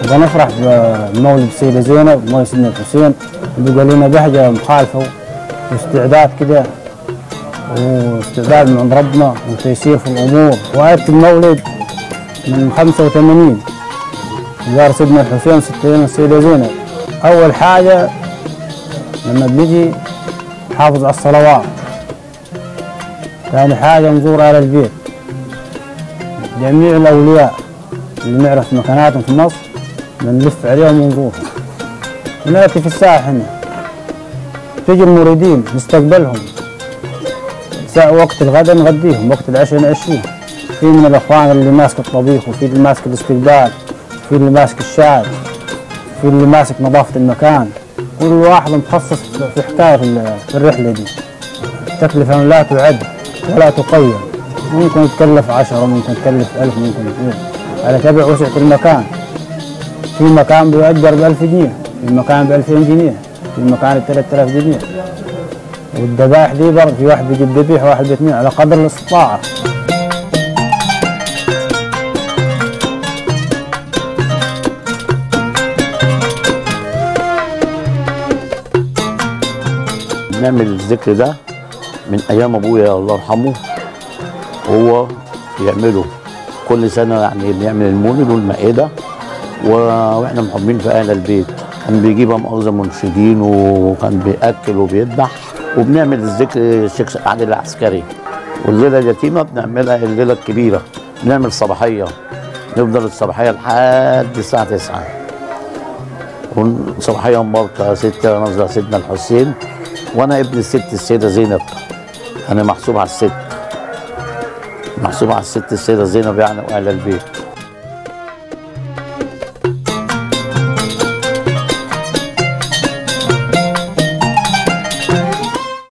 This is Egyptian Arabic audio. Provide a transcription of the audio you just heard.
بنفرح بمولد السيدة زينب ومولد سيدنا الحسين بيبقى لنا بهجة مخالفة واستعداد كده واستعداد من عند ربنا وتيسير في الأمور وآية المولد من 85 زار سيدنا الحسين ستين السيدة زينب أول حاجة لما بنجي نحافظ على الصلوات ثاني حاجة نزور أهل البيت جميع الأولياء اللي نعرف مكاناتهم في مصر بنلف عليهم ونزورهم ونأتي في الساحة هنا تيجي المريدين نستقبلهم ساعة وقت الغداء نغديهم وقت العشاء نعشيهم في من الأخوان اللي ماسك الطبيخ وفي اللي ماسك الاستقبال في اللي ماسك الشاي في اللي ماسك نظافة المكان كل واحد متخصص في حكاية في الرحلة دي التكلفة لا تعد ولا تقيم ممكن تكلف عشرة ممكن تكلف ألف ممكن اثنين على تبع وسعة المكان في مكان بيؤجر بألف جنيه في مكان بألفين جنيه في مكان بثلاثة آلاف جنيه والذبائح دي برضه في واحد بيجيب ذبيح واحد باثنين على قدر الاستطاعة بنعمل الذكر ده من ايام ابويا الله يرحمه هو بيعمله كل سنه يعني بنعمل المولد والمائده و- واحنا محبين في اهل البيت كان بيجيب مؤاخذه منشدين وكان بياكل وبيذبح وبنعمل الذكر الشيخ عادل العسكري والليله اليتيمه بنعملها الليله الكبيره بنعمل صباحيه نفضل الصباحيه لحد الساعه 9 صباحيه مباركه ستة نازله سيدنا الحسين وانا ابن الست السيده زينب انا محسوب على الست محسوب على الست السيده زينب يعني واهل البيت